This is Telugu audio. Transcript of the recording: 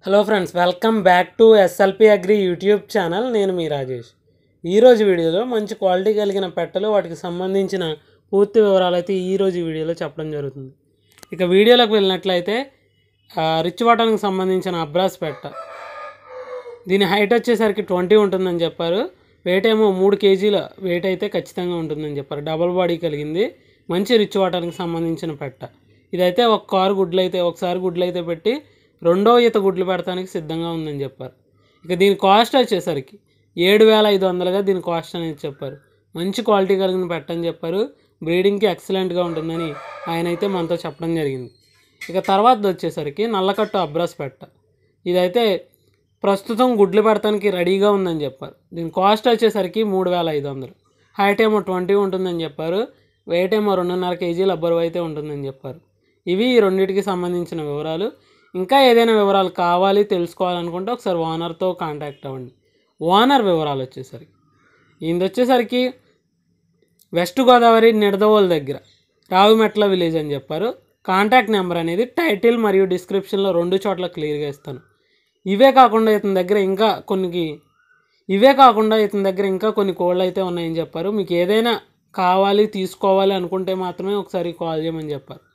hello friends welcome back to SLP agri YouTube channel నేను మీ రాజేష్ ఈరోజు వీడియోలో మంచి క్వాలిటీ కలిగిన పెట్టలు వాటికి సంబంధించిన పూర్తి వివరాలు అయితే ఈరోజు ఈ వీడియోలో చెప్పడం జరుగుతుంది ఇక వీడియోలోకి వెళ్ళినట్లయితే ఆ, రిచ్ వాటానికి సంబంధించిన అబ్రాస్ పెట్ట దీని హైట్ వచ్చేసరికి ట్వంటీ ఉంటుందని చెప్పారు వెయిట్ ఏమో మూడు కేజీల వెయిట్ అయితే ఖచ్చితంగా ఉంటుందని చెప్పారు డబుల్ బాడీ కలిగింది మంచి రిచ్ వాటానికి సంబంధించిన పెట్ట ఇదైతే ఒక కారు గుడ్లు అయితే ఒకసారి గుడ్లు అయితే పెట్టి రెండో ఈత గుడ్లు పెడతానికి సిద్ధంగా ఉందని చెప్పారు ఇక దీని కాస్ట్ వచ్చేసరికి ఏడు వేల ఐదు వందలుగా దీని కాస్ట్ అనేది చెప్పారు మంచి క్వాలిటీ కలిగిన పెట్ట అని చెప్పారు బ్రీడింగ్కి ఎక్సలెంట్గా ఉంటుందని ఆయన అయితే మనతో చెప్పడం జరిగింది ఇక తర్వాత వచ్చేసరికి నల్లకట్టు అబ్రాస్ పెట్ట ఇదైతే ప్రస్తుతం గుడ్లు పెడతానికి రెడీగా ఉందని చెప్పారు దీని కాస్ట్ వచ్చేసరికి మూడు వేల ఐదు వందలు హైట్ ఏమో ట్వంటీ ఉంటుందని చెప్పారు వెయిట్ ఏమో రెండున్నర కేజీల బరువు అయితే ఉంటుందని చెప్పారు ఇవి ఈ రెండింటికి సంబంధించిన వివరాలు ఇంకా ఏదైనా వివరాలు కావాలి తెలుసుకోవాలనుకుంటే ఒకసారి ఓనర్తో కాంటాక్ట్ అవ్వండి ఓనర్ వివరాలు వచ్చేసరికి ఈయన వచ్చేసరికి వెస్ట్ గోదావరి నిడదవోలు దగ్గర రావిమెట్ల విలేజ్ అని చెప్పారు కాంటాక్ట్ నెంబర్ అనేది టైటిల్ మరియు డిస్క్రిప్షన్లో రెండు చోట్ల క్లియర్గా ఇస్తాను ఇవే కాకుండా ఇతని దగ్గర ఇంకా కొన్ని ఇవే కాకుండా ఇతని దగ్గర ఇంకా కొన్ని కోళ్ళు అయితే ఉన్నాయని చెప్పారు మీకు ఏదైనా కావాలి తీసుకోవాలి అనుకుంటే మాత్రమే ఒకసారి కాల్ చేయమని చెప్పారు